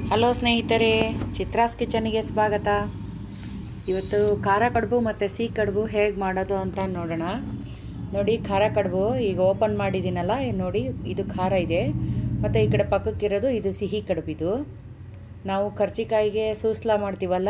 hello ಸ್ನೇಹಿತರೆ ಚಿತ್ರಾಸ್ ಕಿಚನಿಗೆ ಸ್ವಾಗತ ಇವತ್ತು ಖಾರ ಕಡುಬು ಮತ್ತು ಸಿಹಿ ಕಡುಬು ಹೇಗೆ ಮಾಡೋದು ಅಂತ ನೋಡೋಣ ನೋಡಿ ಖಾರ ಕಡುಬು ಈಗ ಓಪನ್ ಮಾಡಿದ್ದೀನಲ್ಲ ಇದ್ ನೋಡಿ ಇದು ಖಾರ ಇದೆ ಮತ್ತು ಈ ಕಡೆ ಪಕ್ಕಕ್ಕಿರೋದು ಇದು ಸಿಹಿ ಕಡುಬು ಇದು ನಾವು ಕರ್ಚಿಕಾಯಿಗೆ ಸೂಸ್ಲ ಮಾಡ್ತೀವಲ್ಲ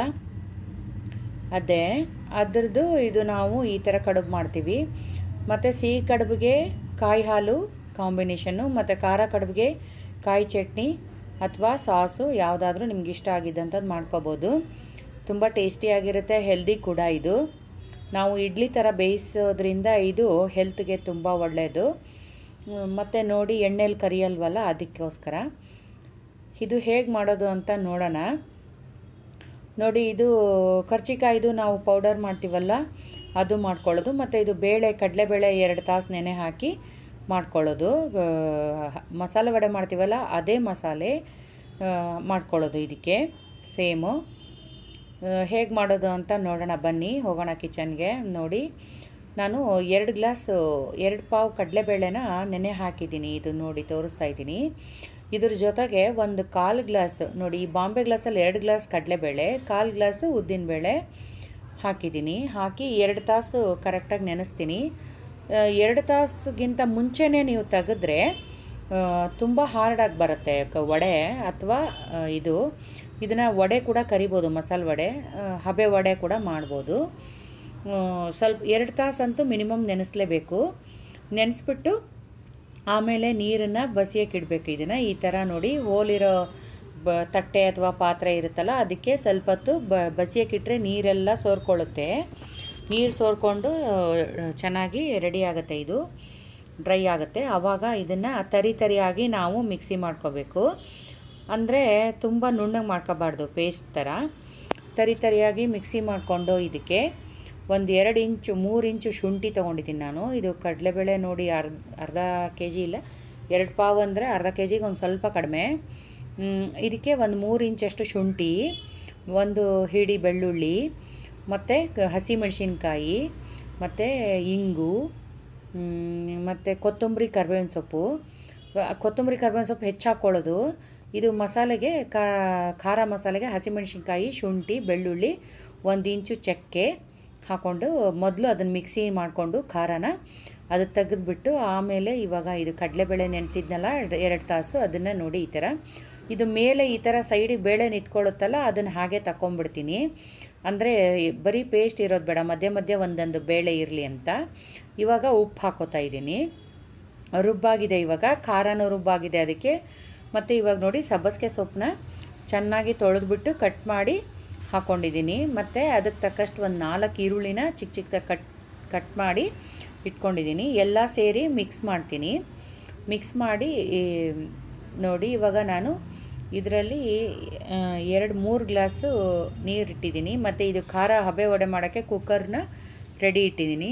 ಅದೇ ಅದರದ್ದು ಇದು ನಾವು ಈ ಥರ ಕಡುಬು ಮಾಡ್ತೀವಿ ಮತ್ತು ಸಿಹಿ ಕಡುಬಿಗೆ ಕಾಯಿ ಹಾಲು ಕಾಂಬಿನೇಷನ್ನು ಮತ್ತು ಖಾರ ಕಡುಬಿಗೆ ಕಾಯಿ ಚಟ್ನಿ ಅಥವಾ ಸಾಸು ಯಾವುದಾದ್ರೂ ನಿಮ್ಗೆ ಇಷ್ಟ ಆಗಿದ್ದಂಥದ್ದು ಮಾಡ್ಕೋಬೋದು ತುಂಬ ಟೇಸ್ಟಿಯಾಗಿರುತ್ತೆ ಹೆಲ್ದಿ ಕೂಡ ಇದು ನಾವು ಇಡ್ಲಿ ಥರ ಬೇಯಿಸೋದ್ರಿಂದ ಇದು ಹೆಲ್ತ್ಗೆ ತುಂಬ ಒಳ್ಳೆಯದು ಮತ್ತು ನೋಡಿ ಎಣ್ಣೆಲಿ ಕರಿಯಲ್ವಲ್ಲ ಅದಕ್ಕೋಸ್ಕರ ಇದು ಹೇಗೆ ಮಾಡೋದು ಅಂತ ನೋಡೋಣ ನೋಡಿ ಇದು ಕರ್ಚಿಕಾಯ್ದು ನಾವು ಪೌಡರ್ ಮಾಡ್ತೀವಲ್ಲ ಅದು ಮಾಡ್ಕೊಳ್ಳೋದು ಮತ್ತು ಇದು ಬೇಳೆ ಕಡಲೆಬೇಳೆ ಎರಡು ತಾಸು ನೆನೆ ಹಾಕಿ ಮಾಡ್ಕೊಳ್ಳೋದು ಮಸಾಲೆ ವಡೆ ಮಾಡ್ತೀವಲ್ಲ ಅದೇ ಮಸಾಲೆ ಮಾಡ್ಕೊಳ್ಳೋದು ಇದಕ್ಕೆ ಸೇಮು ಹೇಗೆ ಮಾಡೋದು ಅಂತ ನೋಡೋಣ ಬನ್ನಿ ಹೋಗೋಣ ಕಿಚನ್ಗೆ ನೋಡಿ ನಾನು ಎರಡು ಗ್ಲಾಸು ಎರಡು ಪಾವು ಕಡಲೆಬೇಳೆನ ನೆನೆ ಹಾಕಿದ್ದೀನಿ ಇದು ನೋಡಿ ತೋರಿಸ್ತಾ ಇದ್ದೀನಿ ಇದ್ರ ಜೊತೆಗೆ ಒಂದು ಕಾಲು ಗ್ಲಾಸ್ ನೋಡಿ ಈ ಬಾಂಬೆ ಗ್ಲಾಸಲ್ಲಿ ಎರಡು ಗ್ಲಾಸ್ ಕಡಲೆಬೇಳೆ ಕಾಲು ಗ್ಲಾಸು ಉದ್ದಿನಬೇಳೆ ಹಾಕಿದ್ದೀನಿ ಹಾಕಿ ಎರಡು ತಾಸು ಕರೆಕ್ಟಾಗಿ ನೆನೆಸ್ತೀನಿ ಎರಡು ತಾಸಿಗಿಂತ ಮುಂಚೆನೇ ನೀವು ತೆಗೆದ್ರೆ ತುಂಬ ಹಾರ್ಡಾಗಿ ಬರುತ್ತೆ ವಡೆ ಅಥವಾ ಇದು ಇದನ್ನು ವಡೆ ಕೂಡ ಕರಿಬೋದು ಮಸಾಲೆ ವಡೆ ಹಬೆ ವಡೆ ಕೂಡ ಮಾಡ್ಬೋದು ಸ್ವಲ್ಪ ಎರಡು ತಾಸಂತೂ ಮಿನಿಮಮ್ ನೆನೆಸಲೇಬೇಕು ನೆನೆಸ್ಬಿಟ್ಟು ಆಮೇಲೆ ನೀರನ್ನು ಬಸಿಯೋಕೆ ಇಡಬೇಕು ಇದನ್ನು ಈ ಥರ ನೋಡಿ ಹೋಲಿರೋ ಬ ತಟ್ಟೆ ಅಥವಾ ಪಾತ್ರೆ ಇರುತ್ತಲ್ಲ ಅದಕ್ಕೆ ಸ್ವಲ್ಪ ಹೊತ್ತು ಬ ಬಸಿಯೋಕ್ಕಿಟ್ರೆ ನೀರೆಲ್ಲ ಸೋರ್ಕೊಳ್ಳುತ್ತೆ ನೀರು ಸೋರ್ಕೊಂಡು ಚೆನ್ನಾಗಿ ರೆಡಿ ಆಗುತ್ತೆ ಇದು ಡ್ರೈ ಆಗುತ್ತೆ ಆವಾಗ ಇದನ್ನು ತರಿ ತರಿಯಾಗಿ ನಾವು ಮಿಕ್ಸಿ ಮಾಡ್ಕೋಬೇಕು ಅಂದರೆ ತುಂಬ ನುಣ್ಣಗೆ ಮಾಡ್ಕೋಬಾರ್ದು ಪೇಸ್ಟ್ ಥರ ತರಿ ತರಿಯಾಗಿ ಮಿಕ್ಸಿ ಮಾಡಿಕೊಂಡು ಇದಕ್ಕೆ ಒಂದು ಎರಡು ಇಂಚು ಮೂರು ಇಂಚು ಶುಂಠಿ ತೊಗೊಂಡಿದ್ದೀನಿ ನಾನು ಇದು ಕಡಲೆಬೇಳೆ ನೋಡಿ ಅರ್ಧ ಅರ್ಧ ಕೆ ಜಿ ಇಲ್ಲ ಎರಡು ಪಾವು ಅಂದರೆ ಅರ್ಧ ಕೆ ಜಿಗೆ ಒಂದು ಸ್ವಲ್ಪ ಕಡಿಮೆ ಇದಕ್ಕೆ ಒಂದು ಮೂರು ಇಂಚಷ್ಟು ಶುಂಠಿ ಒಂದು ಹಿಡಿ ಬೆಳ್ಳುಳ್ಳಿ ಮತ್ತು ಹಸಿಮೆಣಸಿನ್ಕಾಯಿ ಮತ್ತು ಇಂಗು ಮತ್ತು ಕೊತ್ತಂಬರಿ ಕರ್ಬೇವಿನ ಸೊಪ್ಪು ಕೊತ್ತಂಬರಿ ಕರ್ಬೇವಿನ ಸೊಪ್ಪು ಹೆಚ್ಚು ಹಾಕ್ಕೊಳ್ಳೋದು ಇದು ಮಸಾಲೆಗೆ ಖಾರ ಮಸಾಲೆಗೆ ಹಸಿಮೆಣಸಿನ್ಕಾಯಿ ಶುಂಠಿ ಬೆಳ್ಳುಳ್ಳಿ ಒಂದು ಇಂಚು ಚಕ್ಕೆ ಹಾಕ್ಕೊಂಡು ಮೊದಲು ಅದನ್ನು ಮಿಕ್ಸಿ ಮಾಡಿಕೊಂಡು ಖಾರನ ಅದು ತೆಗೆದುಬಿಟ್ಟು ಆಮೇಲೆ ಇವಾಗ ಇದು ಕಡಲೆಬೇಳೆ ನೆನೆಸಿದ್ನಲ್ಲ ಎರಡು ತಾಸು ಅದನ್ನು ನೋಡಿ ಈ ಥರ ಇದು ಮೇಲೆ ಈ ಥರ ಸೈಡಿಗೆ ಬೇಳೆ ನಿಂತ್ಕೊಳ್ಳುತ್ತಲ್ಲ ಅದನ್ನು ಹಾಗೆ ತಗೊಂಬಿಡ್ತೀನಿ ಅಂದರೆ ಬರೀ ಪೇಸ್ಟ್ ಇರೋದು ಬೇಡ ಮಧ್ಯೆ ಮಧ್ಯೆ ಒಂದೊಂದು ಬೇಳೆ ಇರಲಿ ಅಂತ ಇವಾಗ ಉಪ್ಪು ಹಾಕೋತಾ ಇದ್ದೀನಿ ರುಬ್ಬಾಗಿದೆ ಇವಾಗ ಖಾರನೂ ರುಬ್ಬಾಗಿದೆ ಅದಕ್ಕೆ ಮತ್ತು ಇವಾಗ ನೋಡಿ ಸಬ್ಬಸಿಗೆ ಸೊಪ್ಪನ್ನ ಚೆನ್ನಾಗಿ ತೊಳೆದ್ಬಿಟ್ಟು ಕಟ್ ಮಾಡಿ ಹಾಕ್ಕೊಂಡಿದ್ದೀನಿ ಮತ್ತು ಅದಕ್ಕೆ ತಕ್ಕಷ್ಟು ಒಂದು ನಾಲ್ಕು ಈರುಳ್ಳಿನ ಚಿಕ್ಕ ಚಿಕ್ಕದಾಗಿ ಕಟ್ ಕಟ್ ಮಾಡಿ ಇಟ್ಕೊಂಡಿದ್ದೀನಿ ಎಲ್ಲ ಸೇರಿ ಮಿಕ್ಸ್ ಮಾಡ್ತೀನಿ ಮಿಕ್ಸ್ ಮಾಡಿ ನೋಡಿ ಇವಾಗ ನಾನು ಇದರಲ್ಲಿ ಎರಡು ಮೂರು ಗ್ಲಾಸು ನೀರು ಇಟ್ಟಿದ್ದೀನಿ ಮತ್ತು ಇದು ಖಾರ ಹಬೆ ವಡೆ ಮಾಡೋಕ್ಕೆ ಕುಕ್ಕರ್ನ ರೆಡಿ ಇಟ್ಟಿದ್ದೀನಿ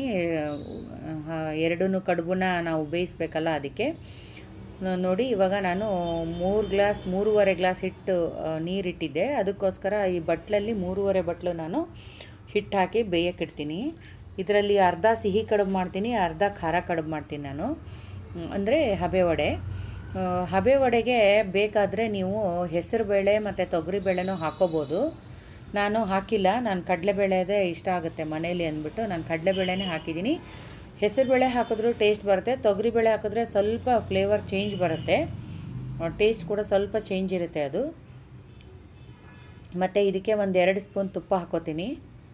ಎರಡೂ ಕಡುಬನ್ನ ನಾವು ಬೇಯಿಸ್ಬೇಕಲ್ಲ ಅದಕ್ಕೆ ನೋಡಿ ಇವಾಗ ನಾನು ಮೂರು ಗ್ಲಾಸ್ ಮೂರುವರೆ ಗ್ಲಾಸ್ ಹಿಟ್ಟು ನೀರಿಟ್ಟಿದ್ದೆ ಅದಕ್ಕೋಸ್ಕರ ಈ ಬಟ್ಲಲ್ಲಿ ಮೂರುವರೆ ಬಟ್ಲು ನಾನು ಹಿಟ್ಟು ಹಾಕಿ ಬೇಯಕ್ಕಿಡ್ತೀನಿ ಇದರಲ್ಲಿ ಅರ್ಧ ಸಿಹಿ ಕಡುಬು ಮಾಡ್ತೀನಿ ಅರ್ಧ ಖಾರ ಕಡುಬು ಮಾಡ್ತೀನಿ ನಾನು ಅಂದರೆ ಹಬೆ ವಡೆ ಹಬೆ ವಡೆಗೆ ಬೇಕಾದರೆ ನೀವು ಹೆಸರುಬೇಳೆ ಮತ್ತು ತೊಗರಿಬೇಳೆನೂ ಹಾಕೋಬೋದು ನಾನು ಹಾಕಿಲ್ಲ ನಾನು ಕಡಲೆಬೇಳೆದೇ ಇಷ್ಟ ಆಗುತ್ತೆ ಮನೇಲಿ ಅಂದ್ಬಿಟ್ಟು ನಾನು ಕಡಲೆಬೇಳೆನೇ ಹಾಕಿದ್ದೀನಿ ಹೆಸರುಬೇಳೆ ಹಾಕಿದ್ರೂ ಟೇಸ್ಟ್ ಬರುತ್ತೆ ತೊಗರಿಬೇಳೆ ಹಾಕಿದ್ರೆ ಸ್ವಲ್ಪ ಫ್ಲೇವರ್ ಚೇಂಜ್ ಬರುತ್ತೆ ಟೇಸ್ಟ್ ಕೂಡ ಸ್ವಲ್ಪ ಚೇಂಜ್ ಇರುತ್ತೆ ಅದು ಮತ್ತು ಇದಕ್ಕೆ ಒಂದು ಎರಡು ಸ್ಪೂನ್ ತುಪ್ಪ ಹಾಕೋತೀನಿ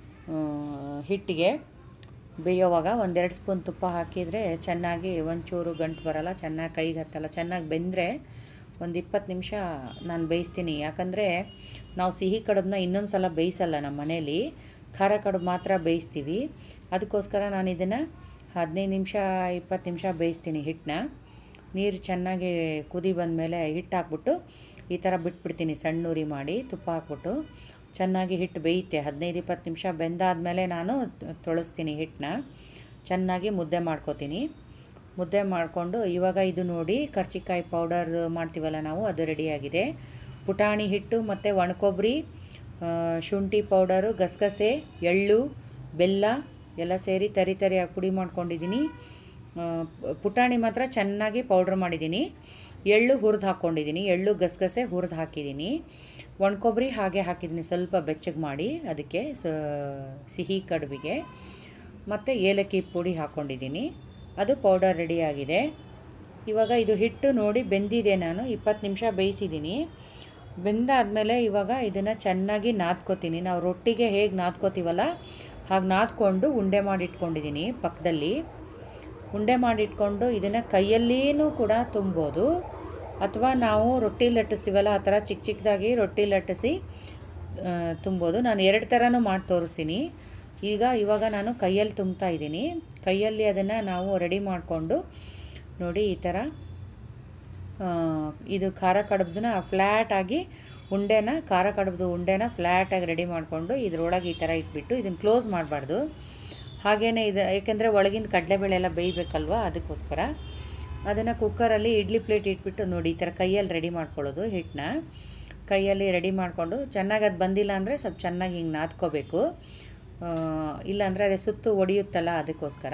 ಹಿಟ್ಟಿಗೆ ಬೇಯೋವಾಗ ಒಂದೆರಡು ಸ್ಪೂನ್ ತುಪ್ಪ ಹಾಕಿದರೆ ಚೆನ್ನಾಗಿ ಒಂಚೂರು ಗಂಟು ಬರೋಲ್ಲ ಚೆನ್ನಾಗಿ ಕೈಗೆ ಹತ್ತಲ್ಲ ಚೆನ್ನಾಗಿ ಬೆಂದರೆ ಒಂದು ಇಪ್ಪತ್ತು ನಿಮಿಷ ನಾನು ಬೇಯಿಸ್ತೀನಿ ಯಾಕಂದರೆ ನಾವು ಸಿಹಿ ಕಡುಬನ್ನ ಇನ್ನೊಂದು ಸಲ ಬೇಯಿಸಲ್ಲ ನಮ್ಮ ಮನೇಲಿ ಖಾರ ಕಡುಬು ಮಾತ್ರ ಬೇಯಿಸ್ತೀವಿ ಅದಕ್ಕೋಸ್ಕರ ನಾನು ಇದನ್ನು ಹದಿನೈದು ನಿಮಿಷ ಇಪ್ಪತ್ತು ನಿಮಿಷ ಬೇಯಿಸ್ತೀನಿ ಹಿಟ್ಟನ್ನ ನೀರು ಚೆನ್ನಾಗಿ ಕುದಿ ಬಂದಮೇಲೆ ಹಿಟ್ಟು ಹಾಕ್ಬಿಟ್ಟು ಈ ಥರ ಬಿಟ್ಬಿಡ್ತೀನಿ ಸಣ್ಣ ಉರಿ ಮಾಡಿ ತುಪ್ಪ ಹಾಕ್ಬಿಟ್ಟು ಚೆನ್ನಾಗಿ ಹಿಟ್ಟು ಬೇಯುತ್ತೆ ಹದಿನೈದು ಇಪ್ಪತ್ತು ನಿಮಿಷ ಬೆಂದಾದಮೇಲೆ ನಾನು ತೊಳಸ್ತೀನಿ ಹಿಟ್ಟನ್ನ ಚೆನ್ನಾಗಿ ಮುದ್ದೆ ಮಾಡ್ಕೋತೀನಿ ಮುದ್ದೆ ಮಾಡಿಕೊಂಡು ಇವಾಗ ಇದು ನೋಡಿ ಕರ್ಚಿಕಾಯಿ ಪೌಡರ್ ಮಾಡ್ತೀವಲ್ಲ ನಾವು ಅದು ರೆಡಿಯಾಗಿದೆ ಪುಟಾಣಿ ಹಿಟ್ಟು ಮತ್ತು ಒಣಕೊಬ್ಬರಿ ಶುಂಠಿ ಪೌಡರು ಗಸಗಸೆ ಎಳ್ಳು ಬೆಲ್ಲ ಎಲ್ಲ ಸೇರಿ ತರಿ ತರಿಯಾಗಿ ಪುಡಿ ಮಾಡ್ಕೊಂಡಿದ್ದೀನಿ ಪುಟಾಣಿ ಮಾತ್ರ ಚೆನ್ನಾಗಿ ಪೌಡ್ರ್ ಮಾಡಿದ್ದೀನಿ ಎಳ್ಳು ಹುರಿದು ಹಾಕ್ಕೊಂಡಿದ್ದೀನಿ ಎಳ್ಳು ಗಸಗಸೆ ಹುರಿದು ಹಾಕಿದ್ದೀನಿ ಒಣಕೊಬ್ಬರಿ ಹಾಗೆ ಹಾಕಿದ್ದೀನಿ ಸ್ವಲ್ಪ ಬೆಚ್ಚಗೆ ಮಾಡಿ ಅದಕ್ಕೆ ಸ ಸಿಹಿ ಕಡುಬಿಗೆ ಮತ್ತು ಏಲಕ್ಕಿ ಪುಡಿ ಹಾಕ್ಕೊಂಡಿದ್ದೀನಿ ಅದು ಪೌಡರ್ ರೆಡಿಯಾಗಿದೆ ಇವಾಗ ಇದು ಹಿಟ್ಟು ನೋಡಿ ಬೆಂದಿದೆ ನಾನು ಇಪ್ಪತ್ತು ನಿಮಿಷ ಬೇಯಿಸಿದ್ದೀನಿ ಬೆಂದಾದಮೇಲೆ ಇವಾಗ ಇದನ್ನು ಚೆನ್ನಾಗಿ ನಾದ್ಕೋತೀನಿ ನಾವು ರೊಟ್ಟಿಗೆ ಹೇಗೆ ನಾದ್ಕೋತೀವಲ್ಲ ಹಾಗೆ ನಾದ್ಕೊಂಡು ಉಂಡೆ ಮಾಡಿಟ್ಕೊಂಡಿದ್ದೀನಿ ಪಕ್ಕದಲ್ಲಿ ಉಂಡೆ ಮಾಡಿಟ್ಕೊಂಡು ಇದನ್ನು ಕೈಯಲ್ಲಿಯೂ ಕೂಡ ತುಂಬೋದು ಅಥವಾ ನಾವು ರೊಟ್ಟಿ ಲಟ್ಟಿಸ್ತೀವಲ್ಲ ಆ ಥರ ಚಿಕ್ಕ ಚಿಕ್ಕದಾಗಿ ರೊಟ್ಟಿ ಲಟ್ಟಿಸಿ ಆ, ತುಂಬೋದು ನಾನು ಎರಡು ಥರನೂ ಮಾಡಿ ತೋರಿಸ್ತೀನಿ ಈಗ ಇವಾಗ ನಾನು ಕೈಯಲ್ಲಿ ತುಂಬ್ತಾ ಇದ್ದೀನಿ ಕೈಯಲ್ಲಿ ಅದನ್ನು ನಾವು ರೆಡಿ ಮಾಡಿಕೊಂಡು ನೋಡಿ ಈ ಥರ ಆ, ಇದು ಖಾರ ಕಡುಬ್ದನ್ನ ಫ್ಲ್ಯಾಟಾಗಿ ಉಂಡೆನ ಖಾರ ಕಡುಬ್ದು ಉಂಡೆನ ಫ್ಲ್ಯಾಟಾಗಿ ರೆಡಿ ಮಾಡಿಕೊಂಡು ಇದ್ರೊಳಗೆ ಈ ಥರ ಇಟ್ಬಿಟ್ಟು ಇದನ್ನು ಕ್ಲೋಸ್ ಮಾಡಬಾರ್ದು ಹಾಗೇ ಇದು ಏಕೆಂದರೆ ಒಳಗಿನ ಕಡಲೆಬೇಳೆ ಎಲ್ಲ ಬೇಯಬೇಕಲ್ವ ಅದಕ್ಕೋಸ್ಕರ ಅದನ್ನು ಕುಕ್ಕರಲ್ಲಿ ಇಡ್ಲಿ ಪ್ಲೇಟ್ ಇಟ್ಬಿಟ್ಟು ನೋಡಿ ಈ ಥರ ಕೈಯಲ್ಲಿ ರೆಡಿ ಮಾಡ್ಕೊಳ್ಳೋದು ಹಿಟ್ಟನ್ನ ಕೈಯಲ್ಲಿ ರೆಡಿ ಮಾಡಿಕೊಂಡು ಚೆನ್ನಾಗಿ ಅದು ಬಂದಿಲ್ಲ ಅಂದರೆ ಸ್ವಲ್ಪ ಚೆನ್ನಾಗಿ ಹಿಂಗೆ ನಾದ್ಕೋಬೇಕು ಇಲ್ಲಾಂದರೆ ಅದೇ ಸುತ್ತು ಒಡೆಯುತ್ತಲ್ಲ ಅದಕ್ಕೋಸ್ಕರ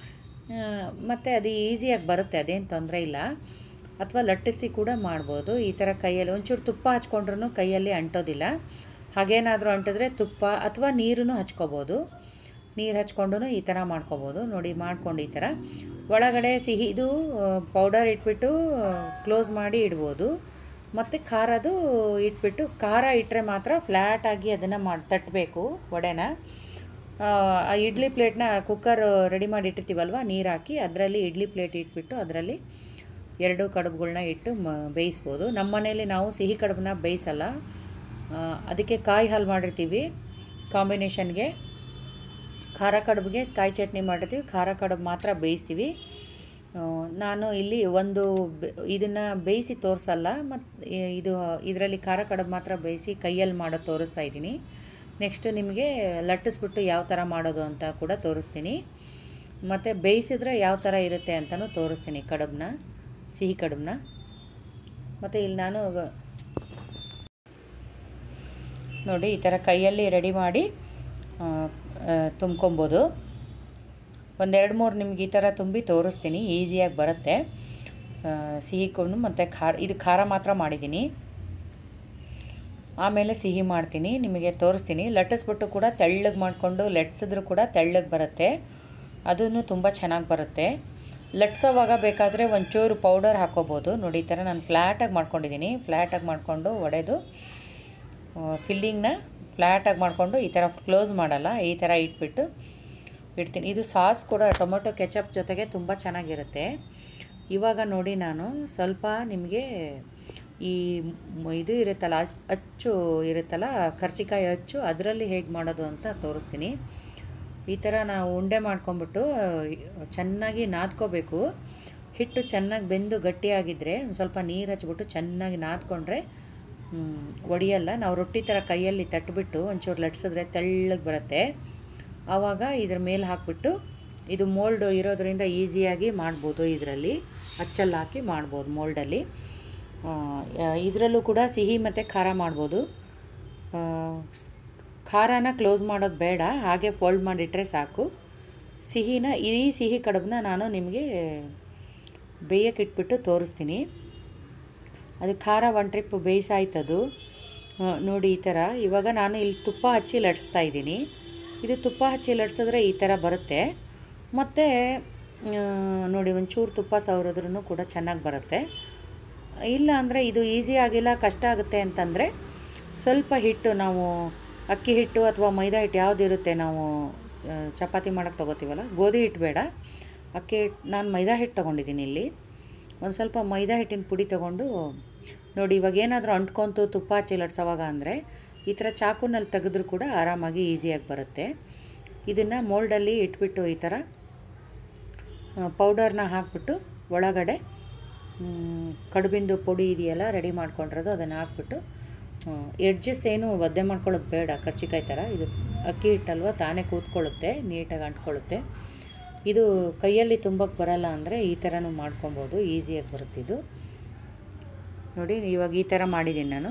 ಮತ್ತು ಅದು ಈಸಿಯಾಗಿ ಬರುತ್ತೆ ಅದೇನು ತೊಂದರೆ ಇಲ್ಲ ಅಥವಾ ಲಟ್ಟಿಸಿ ಕೂಡ ಮಾಡ್ಬೋದು ಈ ಥರ ಕೈಯಲ್ಲಿ ಒಂಚೂರು ತುಪ್ಪ ಹಚ್ಕೊಂಡ್ರೂ ಕೈಯಲ್ಲಿ ಅಂಟೋದಿಲ್ಲ ಹಾಗೇನಾದರೂ ಅಂಟಿದ್ರೆ ತುಪ್ಪ ಅಥವಾ ನೀರನ್ನು ಹಚ್ಕೋಬೋದು ನೀರು ಹಚ್ಕೊಂಡು ಈ ಥರ ಮಾಡ್ಕೋಬೋದು ನೋಡಿ ಮಾಡ್ಕೊಂಡು ಈ ಥರ ಒಳಗಡೆ ಸಿಹಿ ಇದು ಪೌಡರ್ ಇಟ್ಬಿಟ್ಟು ಕ್ಲೋಸ್ ಮಾಡಿ ಇಡ್ಬೋದು ಮತ್ತು ಖಾರದು ಇಟ್ಬಿಟ್ಟು ಖಾರ ಇಟ್ಟರೆ ಮಾತ್ರ ಫ್ಲ್ಯಾಟಾಗಿ ಅದನ್ನು ಮಾಡಿ ತಟ್ಟಬೇಕು ವಡೆನ ಆ ಆ ಇಡ್ಲಿ ಪ್ಲೇಟ್ನ ಕುಕ್ಕರ್ ರೆಡಿ ಮಾಡಿ ಇಟ್ಟಿರ್ತೀವಲ್ವ ನೀರು ಹಾಕಿ ಅದರಲ್ಲಿ ಇಡ್ಲಿ ಪ್ಲೇಟ್ ಇಟ್ಬಿಟ್ಟು ಅದರಲ್ಲಿ ಎರಡು ಕಡುಬುಗಳ್ನ ಇಟ್ಟು ಮ ಬೇಯಿಸ್ಬೋದು ನಮ್ಮ ಮನೇಲಿ ನಾವು ಸಿಹಿ ಕಡುಬನ್ನ ಬೇಯಿಸಲ್ಲ ಆ, ಅದಕ್ಕೆ ಕಾಯಿ ಹಾಲು ಮಾಡಿರ್ತೀವಿ ಕಾಂಬಿನೇಷನ್ಗೆ ಖಾರ ಕಡುಬಿಗೆ ಕಾಯಿ ಚಟ್ನಿ ಮಾಡಿರ್ತೀವಿ ಖಾರ ಕಡುಬು ಮಾತ್ರ ಬೇಯಿಸ್ತೀವಿ ಆ, ನಾನು ಇಲ್ಲಿ ಒಂದು ಇದನ್ನು ಬೇಯಿಸಿ ತೋರಿಸಲ್ಲ ಮತ್ತು ಇದು ಇದರಲ್ಲಿ ಖಾರ ಕಡುಬು ಮಾತ್ರ ಬೇಯಿಸಿ ಕೈಯಲ್ಲಿ ಮಾಡೋದು ತೋರಿಸ್ತಾ ಇದ್ದೀನಿ ನೆಕ್ಸ್ಟ್ ನಿಮಗೆ ಲಟ್ಟಿಸ್ಬಿಟ್ಟು ಯಾವ ಥರ ಮಾಡೋದು ಅಂತ ಕೂಡ ತೋರಿಸ್ತೀನಿ ಮತ್ತು ಬೇಯಿಸಿದ್ರೆ ಯಾವ ಥರ ಇರುತ್ತೆ ಅಂತಲೂ ತೋರಿಸ್ತೀನಿ ಕಡುಬನ್ನ ಸಿಹಿ ಕಡುಬನ್ನ ಮತ್ತು ಇಲ್ಲಿ ನಾನು ಗ- ನೋಡಿ ಈ ಥರ ಕೈಯಲ್ಲಿ ರೆಡಿ ಮಾಡಿ ಆ, ಆ, ತುಂಬ್ಕೊಬೋದು ಒಂದೆರಡು ಮೂರು ನಿಮ್ಗೆ ಈ ಥರ ತುಂಬಿ ತೋರಿಸ್ತೀನಿ ಈಸಿಯಾಗಿ ಬರುತ್ತೆ ಆ, ಸಿಹಿ ಕೊಂಡು ಮತ್ತು ಖಾರ ಇದು ಖಾರ ಮಾತ್ರ ಮಾಡಿದ್ದೀನಿ ಆಮೇಲೆ ಸಿಹಿ ಮಾಡ್ತೀನಿ ನಿಮಗೆ ತೋರಿಸ್ತೀನಿ ಲಟ್ಟಿಸ್ಬಿಟ್ಟು ಕೂಡ ತೆಳ್ಳಗೆ ಮಾಡಿಕೊಂಡು ಲಟ್ಸಿದ್ರು ಕೂಡ ತೆಳ್ಳಗೆ ಬರುತ್ತೆ ಅದೂ ತುಂಬ ಚೆನ್ನಾಗಿ ಬರುತ್ತೆ ಲಟ್ಸೋವಾಗ ಬೇಕಾದರೆ ಒಂಚೂರು ಪೌಡರ್ ಹಾಕೋಬೋದು ನೋಡಿ ಈ ಥರ ನಾನು ಫ್ಲ್ಯಾಟಾಗಿ ಮಾಡ್ಕೊಂಡಿದ್ದೀನಿ ಫ್ಲ್ಯಾಟಾಗಿ ಮಾಡಿಕೊಂಡು ಒಡೆದು ಫಿಲ್ಲಿಂಗ್ನ ಫ್ಲ್ಯಾಟಾಗಿ ಮಾಡಿಕೊಂಡು ಈ ಥರ ಕ್ಲೋಸ್ ಮಾಡಲ್ಲ ಈ ಥರ ಇಟ್ಬಿಟ್ಟು ಇಡ್ತೀನಿ ಇದು ಸಾಸ್ ಕೂಡ ಟೊಮೊಟೊ ಕೆಚಪ್ ಜೊತೆಗೆ ತುಂಬ ಚೆನ್ನಾಗಿರುತ್ತೆ ಇವಾಗ ನೋಡಿ ನಾನು ಸ್ವಲ್ಪ ನಿಮಗೆ ಈ ಮ್- ಇದು ಇರುತ್ತಲ್ಲ ಅಚ್- ಅಚ್ಚು ಇರುತ್ತಲ್ಲ ಕರ್ಚಿಕಾಯಿ ಅಚ್ಚು ಅದರಲ್ಲಿ ಹೇಗೆ ಮಾಡೋದು ಅಂತ ತೋರಿಸ್ತೀನಿ ಈ ಥರ ನಾವು ಉಂಡೆ ಮಾಡ್ಕೊಂಬಿಟ್ಟು ಚೆನ್ನಾಗಿ ನಾದ್ಕೋಬೇಕು ಹಿಟ್ಟು ಚೆನ್ನಾಗಿ ಬೆಂದು ಗಟ್ಟಿಯಾಗಿದ್ದರೆ ಒಂದು ಸ್ವಲ್ಪ ನೀರು ಹಚ್ಬಿಟ್ಟು ಚೆನ್ನಾಗಿ ನಾದ್ಕೊಂಡ್ರೆ ಹ್ಮ್, ಒಡೆಯಲ್ಲ ನಾವು ರೊಟ್ಟಿ ಥರ ಕೈಯಲ್ಲಿ ತಟ್ಬಿಟ್ಟು ಒಂಚೂರು ಲಟ್ಸಿದ್ರೆ ತೆಳ್ಳಗೆ ಬರುತ್ತೆ ಆವಾಗ ಇದ್ರ ಮೇಲೆ ಹಾಕ್ಬಿಟ್ಟು ಇದು ಮೋಲ್ಡ್ ಇರೋದ್ರಿಂದ ಈಸಿಯಾಗಿ ಮಾಡ್ಬೋದು ಇದರಲ್ಲಿ ಅಚ್ಚಲ್ಲಿ ಹಾಕಿ ಮಾಡ್ಬೋದು ಮೋಲ್ಡಲ್ಲಿ ಇದರಲ್ಲೂ ಕೂಡ ಸಿಹಿ ಮತ್ತು ಖಾರ ಮಾಡ್ಬೋದು ಆ, ಸ್- ಖಾರನ ಕ್ಲೋಸ್ ಮಾಡೋದು ಬೇಡ ಹಾಗೆ ಫೋಲ್ಡ್ ಮಾಡಿಟ್ರೆ ಸಾಕು ಸಿಹಿನ ಈ ಸಿಹಿ ಕಡುಬನ್ನ ನಾನು ನಿಮಗೆ ಬೇಯಕ್ಕೆ ಇಟ್ಬಿಟ್ಟು ತೋರಿಸ್ತೀನಿ ಅದು ಖಾರ ಒನ್ ಟ್ರಿಪ್ ಬೇಯಿಸಾಯ್ತದು ಆ, ನೋಡಿ ಈ ಥರ ಇವಾಗ ನಾನು ಇಲ್ಲಿ ತುಪ್ಪ ಹಚ್ಚಿ ಲಟ್ಸ್ತಾ ಇದ್ದೀನಿ ಇದು ತುಪ್ಪ ಹಚ್ಚಿ ಲಟ್ಸಿದ್ರೆ ಈ ಥರ ಬರುತ್ತೆ ಮತ್ತು ನೋಡಿ ಒಂಚೂರು ತುಪ್ಪ ಸವರಿದ್ರೂ ಕೂಡ ಚೆನ್ನಾಗಿ ಬರುತ್ತೆ ಇಲ್ಲ ಅಂದರೆ ಇದು ಈಸಿ ಆಗಿಲ್ಲ ಕಷ್ಟ ಆಗುತ್ತೆ ಅಂತಂದರೆ ಸ್ವಲ್ಪ ಹಿಟ್ಟು ನಾವು ಅಕ್ಕಿ ಹಿಟ್ಟು ಅಥವಾ ಮೈದಾ ಹಿಟ್ಟು ಯಾವುದಿರುತ್ತೆ ನಾವು ಆ, ಚಪಾತಿ ಮಾಡೋಕ್ಕೆ ತೊಗೋತೀವಲ್ಲ ಗೋಧಿ ಹಿಟ್ಟು ಬೇಡ ಅಕ್ಕಿ ಹಿಟ್ಟು ನಾನು ಮೈದಾ ಹಿಟ್ಟು ತೊಗೊಂಡಿದ್ದೀನಿ ಇಲ್ಲಿ ಒಂದು ಸ್ವಲ್ಪ ಮೈದಾ ಹಿಟ್ಟಿನ ಪುಡಿ ತೊಗೊಂಡು ನೋಡಿ ಇವಾಗ ಏನಾದರೂ ಅಂಟ್ಕೊಂತು ತುಪ್ಪ ಹಚ್ಚಿ ಲಟ್ಸೋವಾಗ ಅಂದರೆ ಈ ಥರ ಚಾಕುನಲ್ಲಿ ತೆಗೆದ್ರೂ ಕೂಡ ಆರಾಮಾಗಿ ಈಸಿಯಾಗಿ ಬರುತ್ತೆ ಇದನ್ನು ಮೋಲ್ಡಲ್ಲಿ ಇಟ್ಬಿಟ್ಟು ಈ ಥರ ಪೌಡರ್ನ ಹಾಕ್ಬಿಟ್ಟು ಒಳಗಡೆ ಮ್, ಕಡುಬಿಂದು ಪುಡಿ ಇದೆಯಲ್ಲ ರೆಡಿ ಮಾಡ್ಕೊಂಡಿರೋದು ಅದನ್ನು ಹಾಕ್ಬಿಟ್ಟು ಎಡ್ಜಸ್ ಏನು ಒದ್ದೆ ಮಾಡ್ಕೊಳ್ಳೋದು ಬೇಡ ಕರ್ಚಿಕಾಯಿ ಥರ ಇದು ಅಕ್ಕಿ ಹಿಟ್ಟಲ್ವ ತಾನೇ ಕೂತ್ಕೊಳ್ಳುತ್ತೆ ನೀಟಾಗಿ ಅಂಟ್ಕೊಳ್ಳುತ್ತೆ ಇದು ಕೈಯಲ್ಲಿ ತುಂಬಕ್ಕೆ ಬರಲ್ಲ ಅಂದರೆ ಈ ಥರನೂ ಮಾಡ್ಕೊಬೋದು ಈಸಿಯಾಗಿ ಬರುತ್ತಿದ್ದು ನೋಡಿ ಇವಾಗ ಈ ಥರ ಮಾಡಿದ್ದೀನಿ ನಾನು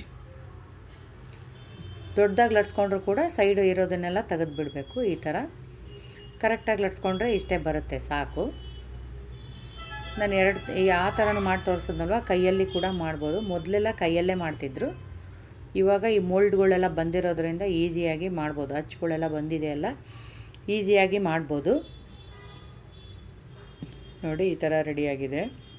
ದೊಡ್ಡದಾಗಿ ಲಟ್ಸ್ಕೊಂಡ್ರು ಕೂಡ ಸೈಡು ಇರೋದನ್ನೆಲ್ಲ ತೆಗೆದು ಬಿಡಬೇಕು ಈ ಥರ ಕರೆಕ್ಟಾಗಿ ಲಟ್ಸ್ಕೊಂಡ್ರೆ ಇಷ್ಟೇ ಬರುತ್ತೆ ಸಾಕು ನಾನು ಎರಡು ಆ ಥರನೂ ಮಾಡಿ ತೋರಿಸಿದ್ನಲ್ವ ಕೈಯಲ್ಲಿ ಕೂಡ ಮಾಡ್ಬೋದು ಮೊದಲೆಲ್ಲ ಕೈಯಲ್ಲೇ ಮಾಡ್ತಿದ್ರು ಇವಾಗ ಈ ಮೋಲ್ಡ್ಗಳೆಲ್ಲ ಬಂದಿರೋದ್ರಿಂದ ಈಸಿಯಾಗಿ ಮಾಡ್ಬೋದು ಅಚ್ಚುಗಳೆಲ್ಲ ಬಂದಿದೆಯಲ್ಲ ಈಸಿಯಾಗಿ ಮಾಡ್ಬೋದು ನೋಡಿ ಈ ಥರ ರೆಡಿಯಾಗಿದೆ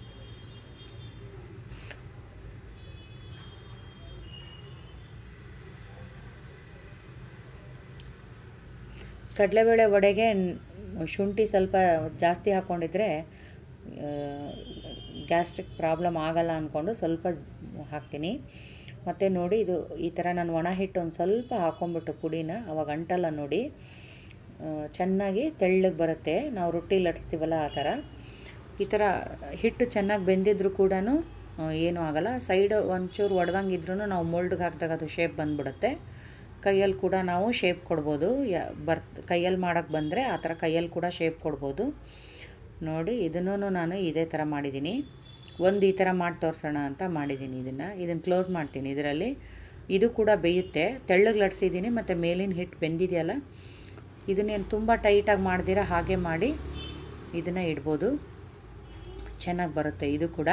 ಕಡಲೆಬೇಳೆ ವಡೆಗೆ ನ್- ಶುಂಠಿ ಸ್ವಲ್ಪ ಜಾಸ್ತಿ ಹಾಕ್ಕೊಂಡಿದ್ರೆ ಗ್ಯಾಸ್ಟ್ರಿಕ್ ಪ್ರಾಬ್ಲಮ್ ಆಗಲ್ಲ ಅಂದ್ಕೊಂಡು ಸ್ವಲ್ಪ ಹಾಕ್ತೀನಿ ಮತ್ತು ನೋಡಿ ಇದು ಈ ಥರ ನಾನು ಒಣ ಹಿಟ್ಟು ಒಂದು ಸ್ವಲ್ಪ ಹಾಕ್ಕೊಂಬಿಟ್ಟು ಪುಡಿನ ಅವಾಗ ಅಂಟಲ್ಲ ನೋಡಿ ಆ, ಚೆನ್ನಾಗಿ ತೆಳ್ಳಗೆ ಬರುತ್ತೆ ನಾವು ರೊಟ್ಟಿ ಲಟ್ಸ್ತೀವಲ್ಲ ಆ ಥರ ಈ ಥರ ಹಿಟ್ಟು ಚೆನ್ನಾಗಿ ಬೆಂದಿದ್ರು ಕೂಡ ಏನೂ ಆಗಲ್ಲ ಸೈಡ್ ಒಂಚೂರು ಒಡೆದಂಗಿದ್ರೂ ನಾವು ಮೋಲ್ಡ್ಗೆ ಹಾಕಿದಾಗ ಅದು ಶೇಪ್ ಬಂದ್ಬಿಡುತ್ತೆ ಕೈಯಲ್ಲಿ ಕೂಡ ನಾವು ಶೇಪ್ ಕೊಡ್ಬೋದು ಯಾ ಬರ್ ಕೈಯಲ್ಲಿ ಮಾಡೋಕ್ಕೆ ಬಂದರೆ ಆ ಥರ ಕೈಯಲ್ಲಿ ಕೂಡ ಶೇಪ್ ಕೊಡ್ಬೋದು ನೋಡಿ ಇದನ್ನು ನಾನು ಇದೇ ಥರ ಮಾಡಿದ್ದೀನಿ ಒಂದು ಈ ಥರ ಮಾಡಿ ತೋರಿಸೋಣ ಅಂತ ಮಾಡಿದ್ದೀನಿ ಇದನ್ನು ಇದನ್ನು ಕ್ಲೋಸ್ ಮಾಡ್ತೀನಿ ಇದರಲ್ಲಿ ಇದು ಕೂಡ ಬೇಯುತ್ತೆ ತೆಳ್ಳಗೆ ಲಟ್ಸಿದ್ದೀನಿ ಮತ್ತು ಮೇಲಿನ ಹಿಟ್ಟು ಬೆಂದಿದೆಯಲ್ಲ ಇದನ್ನೇನು ತುಂಬ ಟೈಟಾಗಿ ಮಾಡ್ದಿರ ಹಾಗೆ ಮಾಡಿ ಇದನ್ನು ಇಡ್ಬೋದು ಚೆನ್ನಾಗಿ ಬರುತ್ತೆ ಇದು ಕೂಡ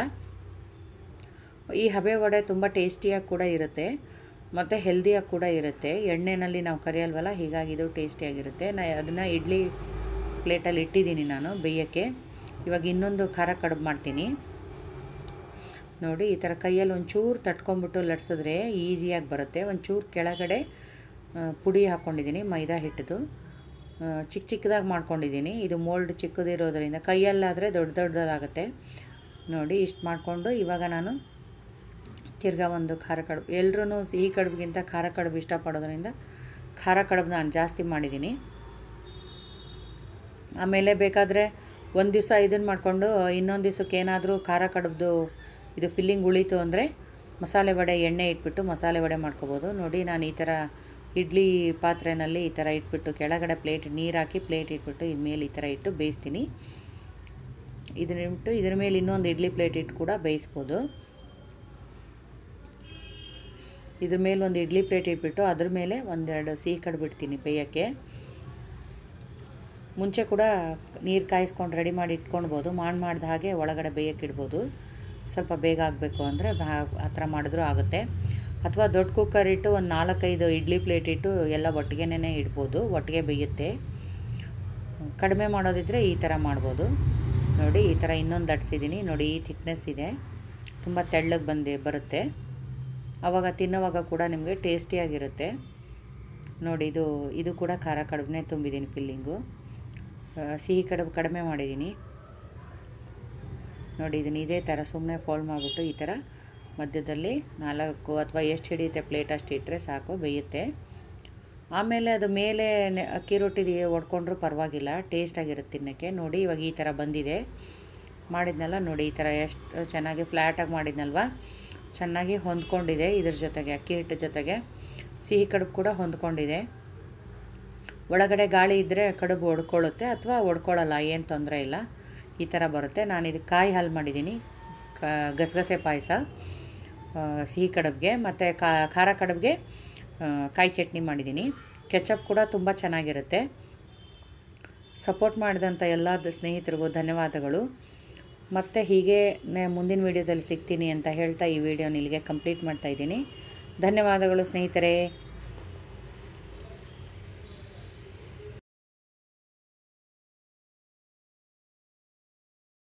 ಈ ಹಬೆ ವಡೆ ತುಂಬ ಟೇಸ್ಟಿಯಾಗಿ ಕೂಡ ಇರುತ್ತೆ ಮತ್ತು ಹೆಲ್ದಿಯಾಗಿ ಕೂಡ ಇರುತ್ತೆ ಎಣ್ಣೆಯಲ್ಲಿ ನಾವು ಕರಿಯಲ್ವಲ್ಲ ಹೀಗಾಗಿ ಇದು ಟೇಸ್ಟಿಯಾಗಿರುತ್ತೆ ನಾ ಅದನ್ನು ಇಡ್ಲಿ ಪ್ಲೇಟಲ್ಲಿ ಇಟ್ಟಿದ್ದೀನಿ ನಾನು ಬೇಯೋಕ್ಕೆ ಇವಾಗ ಇನ್ನೊಂದು ಖಾರ ಕಡುಬು ಮಾಡ್ತೀನಿ ನೋಡಿ ಈ ಥರ ಕೈಯಲ್ಲಿ ಒಂಚೂರು ತಟ್ಕೊಂಬಿಟ್ಟು ಲಟ್ಸಿದ್ರೆ ಈಸಿಯಾಗಿ ಬರುತ್ತೆ ಒಂಚೂರು ಕೆಳಗಡೆ ಆ, ಪುಡಿ ಹಾಕ್ಕೊಂಡಿದ್ದೀನಿ ಮೈದಾ ಹಿಟ್ಟದು ಆ, ಚಿಕ್ಕ ಚಿಕ್ಕದಾಗಿ ಮಾಡ್ಕೊಂಡಿದ್ದೀನಿ ಇದು ಮೋಲ್ಡ್ ಚಿಕ್ಕದಿರೋದ್ರಿಂದ ಕೈಯಲ್ಲಾದರೆ ದೊಡ್ಡ ದೊಡ್ಡದಾಗುತ್ತೆ ನೋಡಿ ಇಷ್ಟು ಮಾಡಿಕೊಂಡು ಇವಾಗ ನಾನು ತಿರ್ಗಾ ಒಂದು ಖಾರ ಕಡುಬು ಎಲ್ಲರೂ ಸಿಹಿ ಕಡುಬಿಗಿಂತ ಖಾರ ಕಡುಬು ಇಷ್ಟಪಡೋದ್ರಿಂದ ಖಾರ ಕಡುಬು ನಾನು ಜಾಸ್ತಿ ಮಾಡಿದ್ದೀನಿ ಆಮೇಲೆ ಬೇಕಾದರೆ ಒಂದು ದಿವಸ ಇದನ್ನು ಮಾಡಿಕೊಂಡು ಇನ್ನೊಂದು ದಿವಸಕ್ಕೆ ಏನಾದರೂ ಖಾರ ಕಡುಬ್ದು ಇದು ಫಿಲ್ಲಿಂಗ್ ಉಳೀತು ಅಂದರೆ ಮಸಾಲೆ ವಡೆ ಎಣ್ಣೆ ಇಟ್ಬಿಟ್ಟು ಮಸಾಲೆ ವಡೆ ಮಾಡ್ಕೋಬೋದು ನೋಡಿ ನಾನು ಈ ಥರ ಇಡ್ಲಿ ಪಾತ್ರೆಯಲ್ಲಿ ಈ ಥರ ಇಟ್ಬಿಟ್ಟು ಕೆಳಗಡೆ ಪ್ಲೇಟ್ ನೀರು ಹಾಕಿ ಪ್ಲೇಟ್ ಇಟ್ಬಿಟ್ಟು ಇದ್ರ ಮೇಲೆ ಈ ಥರ ಇಟ್ಟು ಬೇಯಿಸ್ತೀನಿ ಇದನ್ನ ಇಟ್ಟು ಇದ್ರ ಮೇಲೆ ಇನ್ನೊಂದು ಇಡ್ಲಿ ಪ್ಲೇಟ್ ಇಟ್ಟು ಕೂಡ ಬೇಯಿಸ್ಬೋದು ಇದ್ರ ಮೇಲೆ ಒಂದು ಇಡ್ಲಿ ಪ್ಲೇಟ್ ಇಟ್ಬಿಟ್ಟು ಅದ್ರ ಮೇಲೆ ಒಂದೆರಡು ಸಿಹಿ ಕಡುಬು ಬಿಡ್ತೀನಿ ಬೇಯೋಕ್ಕೆ ಮುಂಚೆ ಕೂಡ ನೀರು ಕಾಯಿಸ್ಕೊಂಡು ರೆಡಿ ಮಾಡಿ ಇಟ್ಕೊಳ್ಬೋದು ಮಾಡಿ ಮಾಡಿದ ಹಾಗೆ ಒಳಗಡೆ ಬೇಯಕ್ಕೆ ಇಡ್ಬೋದು ಸ್ವಲ್ಪ ಬೇಗ ಆಗಬೇಕು ಅಂದರೆ ಆ ಥರ ಮಾಡಿದ್ರೂ ಆಗುತ್ತೆ ಅಥವಾ ದೊಡ್ಡ ಕುಕ್ಕರ್ ಇಟ್ಟು ಒಂದು ನಾಲ್ಕೈದು ಇಡ್ಲಿ ಪ್ಲೇಟ್ ಇಟ್ಟು ಎಲ್ಲ ಒಟ್ಟಿಗೆನೇ ಇಡ್ಬೋದು ಒಟ್ಟಿಗೆ ಬೇಯುತ್ತೆ ಕಡಿಮೆ ಮಾಡೋದಿದ್ರೆ ಈ ಥರ ಮಾಡ್ಬೋದು ನೋಡಿ ಈ ಥರ ಇನ್ನೊಂದು ದಟ್ಸಿದ್ದೀನಿ ನೋಡಿ ಈ ಥಿಕ್ನೆಸ್ ಇದೆ ತುಂಬ ತೆಳ್ಳಗೆ ಬಂದು ಬರುತ್ತೆ ಆವಾಗ ತಿನ್ನೋವಾಗ ಕೂಡ ನಿಮಗೆ ಟೇಸ್ಟಿಯಾಗಿರುತ್ತೆ ನೋಡಿ ಇದು ಇದು ಕೂಡ ಖಾರ ಕಡುಬನ್ನೇ ತುಂಬಿದ್ದೀನಿ ಫಿಲ್ಲಿಂಗು ಆ, ಸಿಹಿ ಕಡುಬು ಕಡಿಮೆ ಮಾಡಿದ್ದೀನಿ ನೋಡಿ ಇದನ್ನು ಇದೇ ಥರ ಸುಮ್ಮನೆ ಫೋಲ್ಡ್ ಮಾಡಿಬಿಟ್ಟು ಈ ಥರ ಮಧ್ಯದಲ್ಲಿ ನಾಲ್ಕು ಅಥವಾ ಎಷ್ಟು ಹಿಡಿಯುತ್ತೆ ಪ್ಲೇಟ್ ಅಷ್ಟು ಇಟ್ಟರೆ ಸಾಕು ಬೇಯುತ್ತೆ ಆಮೇಲೆ ಅದು ಮೇಲೆ ನೆ- ಅಕ್ಕಿ ರೊಟ್ಟಿ ಒಡ್ಕೊಂಡ್ರೂ ಪರವಾಗಿಲ್ಲ ಟೇಸ್ಟಾಗಿರುತ್ತೆ ತಿನ್ನೋಕ್ಕೆ ನೋಡಿ ಇವಾಗ ಈ ಥರ ಬಂದಿದೆ ಮಾಡಿದ್ನಲ್ಲ ನೋಡಿ ಈ ಥರ ಎಷ್ಟು ಚೆನ್ನಾಗಿ ಫ್ಲ್ಯಾಟಾಗಿ ಮಾಡಿದ್ನಲ್ವ ಚೆನ್ನಾಗಿ ಹೊಂದ್ಕೊಂಡಿದೆ ಇದ್ರ ಜೊತೆಗೆ ಅಕ್ಕಿ ಹಿಟ್ಟು ಜೊತೆಗೆ ಸಿಹಿ ಕಡುಬು ಕೂಡ ಹೊಂದ್ಕೊಂಡಿದೆ ಒಳಗಡೆ ಗಾಳಿ ಇದ್ದರೆ ಕಡುಬು ಒಡ್ಕೊಳ್ಳುತ್ತೆ ಅಥವಾ ಒಡ್ಕೊಳ್ಳಲ್ಲ ಏನು ತೊಂದರೆ ಇಲ್ಲ ಈ ಥರ ಬರುತ್ತೆ ನಾನು ಇದಕ್ಕೆ ಕಾಯಿ ಹಾಲು ಮಾಡಿದ್ದೀನಿ ಕ ಗಸಗಸೆ ಪಾಯಸ ಸಿಹಿ ಕಡುಬಿಗೆ ಮತ್ತು ಖಾರ ಕಡುಬಿಗೆ ಕಾಯಿ ಚಟ್ನಿ ಮಾಡಿದ್ದೀನಿ ಕೆಚಪ್ ಕೂಡ ತುಂಬ ಚೆನ್ನಾಗಿರುತ್ತೆ ಸಪೋರ್ಟ್ ಮಾಡಿದಂಥ ಎಲ್ಲ ದ- ಸ್ನೇಹಿತರಿಗೂ ಧನ್ಯವಾದಗಳು ಮತ್ತು ಹೀಗೆ ನೆ- ಮುಂದಿನ ವೀಡಿಯೋದಲ್ಲಿ ಸಿಗ್ತೀನಿ ಅಂತ ಹೇಳ್ತಾ ಈ ವಿಡಿಯೋನ ಇಲ್ಲಿಗೆ ಕಂಪ್ಲೀಟ್ ಮಾಡ್ತಾ ಇದ್ದೀನಿ ಧನ್ಯವಾದಗಳು ಸ್ನೇಹಿತರೆ